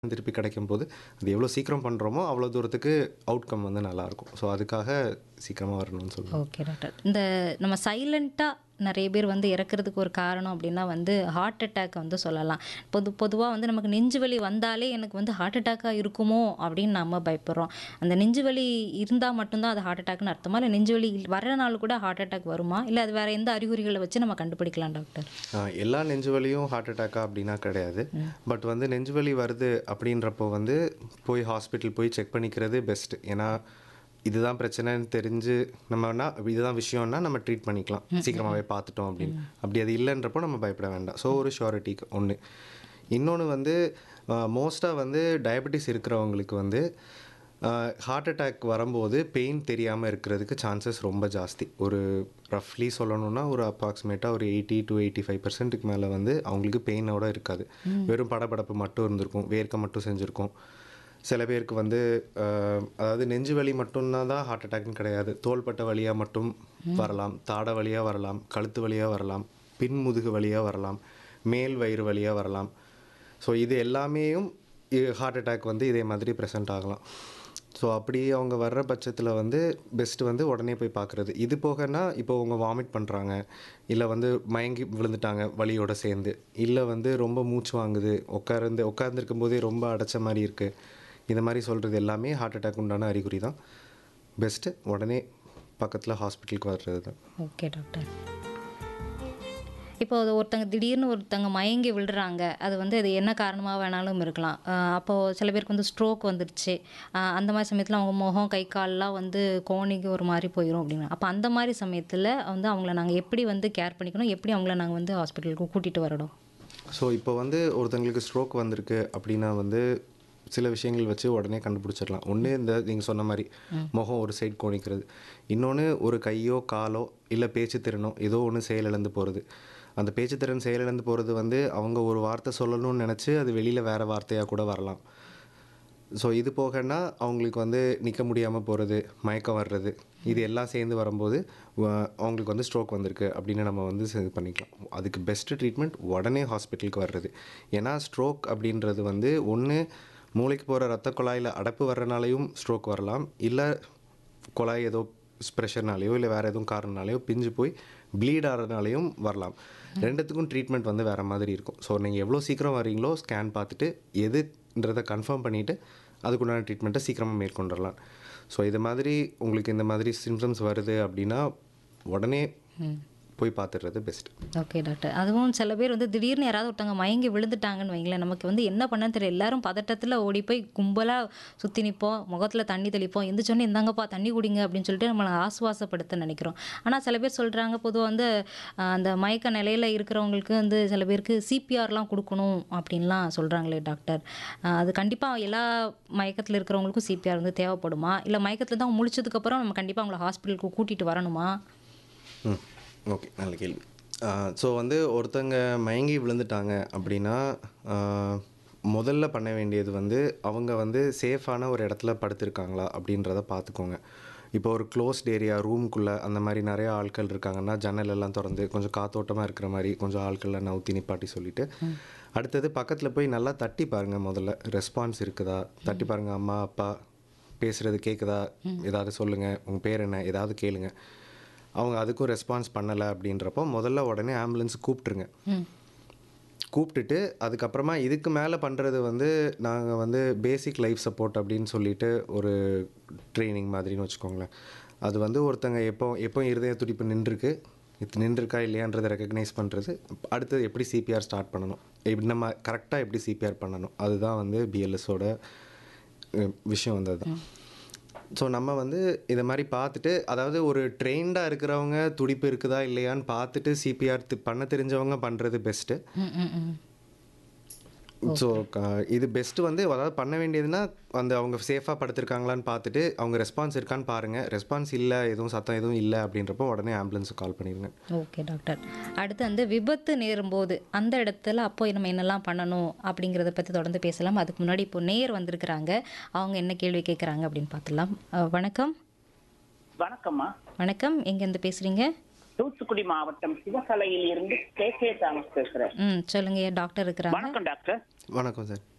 திருப்பி கிடைக்கும்போது அது எவ்வளோ சீக்கிரம் பண்ணுறோமோ அவ்வளோ தூரத்துக்கு அவுட்கம் வந்து நல்லாயிருக்கும் ஸோ அதுக்காக சீக்கிரமாக வரணும்னு சொல்லுவேன் ஓகே டாக்டர் இந்த நம்ம சைலண்ட்டாக நிறைய பேர் வந்து இறக்கிறதுக்கு ஒரு காரணம் அப்படின்னா வந்து ஹார்ட் அட்டாக் வந்து சொல்லலாம் பொது பொதுவாக வந்து நமக்கு நெஞ்சு வலி வந்தாலே எனக்கு வந்து ஹார்ட் அட்டாக்காக இருக்குமோ அப்படின்னு நம்ம பயப்படுறோம் அந்த நெஞ்சு வலி இருந்தால் மட்டும்தான் அது ஹார்ட் அட்டாக்னு அர்த்தமா இல்லை நெஞ்சு வலி வர்றனால கூட ஹார்ட் அட்டாக் வருமா இல்லை அது வேறு எந்த அறிகுறிகளை வச்சு நம்ம கண்டுபிடிக்கலாம் டாக்டர் ஆஹ் எல்லா நெஞ்சு வலியும் ஹார்ட் அட்டாக்கா அப்படின்னா கிடையாது பட் வந்து நெஞ்சு வலி வருது அப்படின்றப்போ வந்து போய் ஹாஸ்பிட்டல் போய் செக் பண்ணிக்கிறது பெஸ்ட் ஏன்னா இதுதான் பிரச்சனைன்னு தெரிஞ்சு நம்மனா இதுதான் விஷயம்னா நம்ம ட்ரீட் பண்ணிக்கலாம் சீக்கிரமாகவே பார்த்துட்டோம் அப்படின்னு அப்படி அது இல்லைன்றப்போ நம்ம பயப்பட வேண்டாம் ஸோ ஒரு ஷூரிட்டிக்கு ஒன்று இன்னொன்று வந்து மோஸ்ட்டாக வந்து டயபெட்டிஸ் இருக்கிறவங்களுக்கு வந்து ஹார்ட் அட்டாக் வரும்போது பெயின் தெரியாமல் இருக்கிறதுக்கு சான்சஸ் ரொம்ப ஜாஸ்தி ஒரு ரஃப்லி சொல்லணும்னா ஒரு அப்ராக்சிமேட்டாக ஒரு எயிட்டி டு எயிட்டி ஃபைவ் பர்சன்ட்டுக்கு மேலே வந்து அவங்களுக்கு பெயினோட இருக்காது வெறும் படபடப்பு மட்டும் இருந்திருக்கும் வேர்க்க மட்டும் செஞ்சுருக்கும் சில பேருக்கு வந்து ஆஹ், அதாவது நெஞ்சு வலி மட்டும்தான் தான் ஹார்ட் அட்டாக்னு கிடையாது தோள்பட்ட வலியாக மட்டும் வரலாம் தாடை வலியாக வரலாம் கழுத்து வலியாக வரலாம் பின் முதுகு வலியாக வரலாம் மேல் வயிறு வலியாக வரலாம் ஸோ இது எல்லாமேயும் ஹார்ட் அட்டாக் வந்து இதே மாதிரி ப்ரெசென்ட் ஆகலாம் ஸோ அப்படி அவங்க வர்ற பட்சத்தில் வந்து பெஸ்ட்டு வந்து உடனே போய் பார்க்குறது இது போகனா இப்போ அவங்க வாமிட் பண்ணுறாங்க இல்லை வந்து மயங்கி விழுந்துட்டாங்க வலியோட சேர்ந்து இல்லை வந்து ரொம்ப மூச்சு வாங்குது உட்கார்ந்து உட்கார்ந்துருக்கும் போதே ரொம்ப அடைச்ச மாதிரி இருக்குது இந்த மாதிரி சொல்கிறது எல்லாமே ஹார்ட் அட்டாக் உண்டான அறிகுறி தான் பெஸ்ட்டு உடனே பக்கத்தில் ஹாஸ்பிட்டலுக்கு வர்றது தான் ஓகே டாக்டர் இப்போ அது ஒருத்தங்க திடீர்னு ஒருத்தங்க மயங்கி விழுறாங்க அது வந்து அது என்ன காரணமாக வேணாலும் இருக்கலாம் ஆஹ் அப்போது சில பேருக்கு வந்து ஸ்ட்ரோக் வந்துடுச்சு ஆஹ் அந்த மாதிரி சமயத்தில் அவங்க முகம் கை கால்லாம் வந்து கோணிக்கு ஒரு மாதிரி போயிடும் அப்படின்னா அப்போ அந்த மாதிரி சமயத்தில் வந்து அவங்கள நாங்கள் எப்படி வந்து கேர் பண்ணிக்கணும் எப்படி அவங்கள நாங்கள் வந்து ஹாஸ்பிட்டலுக்கு கூட்டிகிட்டு வரணும் ஸோ இப்போ வந்து ஒருத்தங்களுக்கு ஸ்ட்ரோக் வந்திருக்கு அப்படின்னா வந்து சில விஷயங்கள் வச்சு உடனே கண்டுபிடிச்சிடலாம் ஒன்று இந்த நீங்கள் சொன்ன மாதிரி முகம் ஒரு சைடு கோணிக்கிறது இன்னொன்று ஒரு கையோ காலோ இல்லை பேச்சு திறனோ ஏதோ ஒன்று செயலிழந்து போகிறது அந்த பேச்சு திறன் செயலிழந்து போகிறது வந்து அவங்க ஒரு வார்த்தை சொல்லணும்னு நினச்சி அது வெளியில் வேறு வார்த்தையாக கூட வரலாம் ஸோ இது போகன்னா அவங்களுக்கு வந்து நிற்க முடியாமல் போகிறது மயக்கம் வர்றது இது எல்லாம் சேர்ந்து வரும்போது வ- அவங்களுக்கு வந்து ஸ்ட்ரோக் வந்திருக்கு அப்படின்னு நம்ம வந்து இது பண்ணிக்கலாம் அதுக்கு பெஸ்ட்டு ட்ரீட்மெண்ட் உடனே ஹாஸ்பிட்டலுக்கு வர்றது ஏன்னா ஸ்ட்ரோக் அப்படின்றது வந்து ஒன்று மூளைக்கு போகிற ரத்த குழாயில் அடைப்பு வர்றனாலையும் ஸ்ட்ரோக் வரலாம் இல்லை குழாய் ஏதோ ப்ரெஷர்னாலேயோ இல்லை வேறு எதுவும் காரணனாலேயோ பிஞ்சு போய் ப்ளீட் ஆகிறதுனாலையும் வரலாம் ரெண்டுத்துக்கும் ட்ரீட்மெண்ட் வந்து வேறு மாதிரி இருக்கும் ஸோ நீங்கள் எவ்வளோ சீக்கிரம் வரீங்களோ ஸ்கேன் பார்த்துட்டு எதுன்றதை கன்ஃபார்ம் பண்ணிவிட்டு அதுக்குண்டான ட்ரீட்மெண்ட்டை சீக்கிரமாக மேற்கொண்டுடலாம் ஸோ இது மாதிரி உங்களுக்கு இந்த மாதிரி சிம்டம்ஸ் வருது அப்படின்னா உடனே போய் பார்த்துடுறது பெஸ்ட் ஓகே டாக்டர் அதுவும் சில பேர் வந்து திடீர்னு யாராவது ஒருத்தவங்க மயங்கி விழுந்துட்டாங்கன்னு வைங்களேன் நமக்கு வந்து என்ன பண்ணன்னு தெரியல எல்லாரும் பதட்டத்தில் ஓடி போய் கும்பலாக சுற்றி நிற்போம் முகத்தில் தண்ணி தெளிப்போம் எந்திரிச்சோன்னே இந்தாங்கப்பா தண்ணி குடிங்க அப்படின்னு சொல்லிட்டு நம்மளை ஆசுவாசப்படுத்த நினைக்கிறோம் ஆனால் சில பேர் சொல்கிறாங்க பொதுவாக வந்து ஆஹ், அந்த மயக்க நிலையில் இருக்கிறவங்களுக்கு வந்து சில பேருக்கு சிபிஆர்லாம் கொடுக்கணும் அப்படின்லாம் சொல்கிறாங்களே டாக்டர் ஆஹ், அது கண்டிப்பாக எல்லா மயக்கத்தில் இருக்கிறவங்களுக்கும் சிபிஆர் வந்து தேவைப்படுமா இல்லை மயக்கத்தில் தான் முழிச்சதுக்கப்புறம் நம்ம கண்டிப்பாக அவங்கள ஹாஸ்பிட்டலுக்கு கூட்டிகிட்டு வரணுமா ம் ஓகே நல்ல கேள்வி ஸோ வந்து ஒருத்தங்க மயங்கி விழுந்துட்டாங்க அப்படின்னா ஆஹ், முதல்ல பண்ண வேண்டியது வந்து அவங்க வந்து சேஃபான ஒரு இடத்துல படுத்திருக்காங்களா அப்படின்றத பார்த்துக்கோங்க இப்போ ஒரு க்ளோஸ்ட் ஏரியா ரூம்குள்ளே அந்த மாதிரி நிறைய ஆட்கள் இருக்காங்கன்னா ஜன்னல் எல்லாம் திறந்து கொஞ்சம் காத்தோட்டமாக இருக்கிற மாதிரி கொஞ்சம் ஆட்களை நவுத்தி நிப்பாட்டி சொல்லிட்டு அடுத்தது பக்கத்தில் போய் நல்லா தட்டி பாருங்கள் முதல்ல ரெஸ்பான்ஸ் இருக்குதா தட்டி பாருங்கள் அம்மா அப்பா பேசுகிறது கேட்குதா ஏதாவது சொல்லுங்கள் உங்கள் பேர் என்ன ஏதாவது கேளுங்க அவங்க அதுக்கும் ரெஸ்பான்ஸ் பண்ணலை அப்படின்றப்போ முதல்ல உடனே ஆம்புலன்ஸ் கூப்பிட்ருங்க ம் கூப்பிட்டுட்டு அதுக்கப்புறமா இதுக்கு மேலே பண்ணுறது வந்து நாங்கள் வந்து பேசிக் லைஃப் சப்போர்ட் அப்படின்னு சொல்லிட்டு ஒரு ட்ரைனிங் மாதிரின்னு வச்சுக்கோங்களேன் அது வந்து ஒருத்தங்க எப்போ எப்போ இருதய துடிப்பு நின்றுருக்கு இது நின்றுருக்கா இல்லையான்றதை ரெக்கக்னைஸ் பண்ணுறது அடுத்தது எப்படி சிபிஆர் ஸ்டார்ட் பண்ணணும் எப்படி நம்ம கரெக்டாக எப்படி சிபிஆர் பண்ணணும் அதுதான் வந்து பிஎல்எஸோட விஷயம் வந்து அதுதான் ஸோ நம்ம வந்து இதை மாதிரி பார்த்துட்டு அதாவது ஒரு ட்ரெயின்டாக இருக்கிறவங்க துடிப்பு இருக்குதா இல்லையான்னு பார்த்துட்டு சிபிஆர் பண்ண தெரிஞ்சவங்க பண்ணுறது பெஸ்ட்டு ம் ம் ம் ஸோ இது பெஸ்ட்டு வந்து அதாவது பண்ண வேண்டியதுன்னா அந்த அவங்க சேஃபாக படுத்திருக்காங்களான்னு பார்த்துட்டு அவங்க ரெஸ்பான்ஸ் இருக்கான்னு பாருங்கள் ரெஸ்பான்ஸ் இல்லை எதுவும் சத்தம் எதுவும் இல்லை அப்படின்றப்போ உடனே ஆம்புலன்ஸுக்கு கால் பண்ணிடுங்க ஓகே டாக்டர் அடுத்து வந்து விபத்து நேரும்போது அந்த இடத்துல அப்போ நம்ம என்னெல்லாம் பண்ணணும் அப்படிங்கிறத பற்றி தொடர்ந்து பேசலாம் அதுக்கு முன்னாடி இப்போ நேர் வந்திருக்கிறாங்க அவங்க என்ன கேள்வி கேட்குறாங்க அப்படின்னு பார்த்துலாம் அஹ், வணக்கம் வணக்கம்மா வணக்கம் எங்கேருந்து பேசுகிறீங்க தூத்துக்குடி மாவட்டம் சிவகலையில் இருந்து கே கே தாமஸ் பேசுறேன் ம் சொல்லுங்க டாக்டர் இருக்கிறாங்க வணக்கம் டாக்டர் வணக்கம் சார்